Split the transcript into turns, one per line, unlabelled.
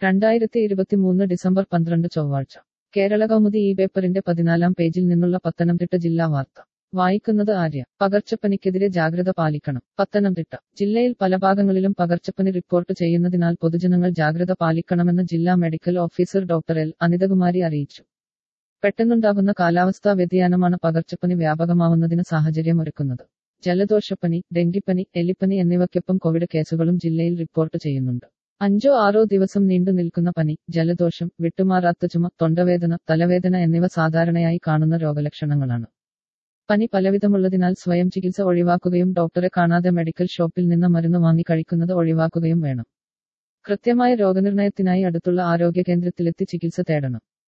രണ്ടായിരത്തി ഇരുപത്തിമൂന്ന് ഡിസംബർ പന്ത്രണ്ട് ചൊവ്വാഴ്ച കേരള കൗമുദി ഈ പേപ്പറിന്റെ പതിനാലാം പേജിൽ നിന്നുള്ള പത്തനംതിട്ട ജില്ലാ വാർത്ത വായിക്കുന്നത് ആര്യ പകർച്ചപ്പനിക്കെതിരെ ജാഗ്രത പാലിക്കണം പത്തനംതിട്ട ജില്ലയിൽ പല ഭാഗങ്ങളിലും പകർച്ചപ്പനി റിപ്പോർട്ട് ചെയ്യുന്നതിനാൽ പൊതുജനങ്ങൾ ജാഗ്രത പാലിക്കണമെന്ന് ജില്ലാ medical officer doctor L Anithakumari അറിയിച്ചു പെട്ടെന്നുണ്ടാകുന്ന കാലാവസ്ഥാ വ്യതിയാനമാണ് പകർച്ചപ്പനി വ്യാപകമാവുന്നതിന് സാഹചര്യമൊരുക്കുന്നത് ജലദോഷപ്പനി ഡെങ്കിപ്പനി എലിപ്പനി എന്നിവയ്ക്കൊപ്പം കോവിഡ് കേസുകളും ജില്ലയിൽ റിപ്പോർട്ട് ചെയ്യുന്നുണ്ട് അഞ്ചോ ആറോ ദിവസം നീണ്ടു നിൽക്കുന്ന പനി ജലദോഷം വിട്ടുമാറാത്ത ചുമ തൊണ്ടവേദന തലവേദന എന്നിവ സാധാരണയായി കാണുന്ന രോഗലക്ഷണങ്ങളാണ് പനി പലവിധമുള്ളതിനാൽ സ്വയം ചികിത്സ ഒഴിവാക്കുകയും ഡോക്ടറെ കാണാതെ മെഡിക്കൽ ഷോപ്പിൽ നിന്ന് മരുന്ന് വാങ്ങി കഴിക്കുന്നത് ഒഴിവാക്കുകയും വേണം കൃത്യമായ രോഗനിർണയത്തിനായി അടുത്തുള്ള ആരോഗ്യ കേന്ദ്രത്തിലെത്തി ചികിത്സ തേടണം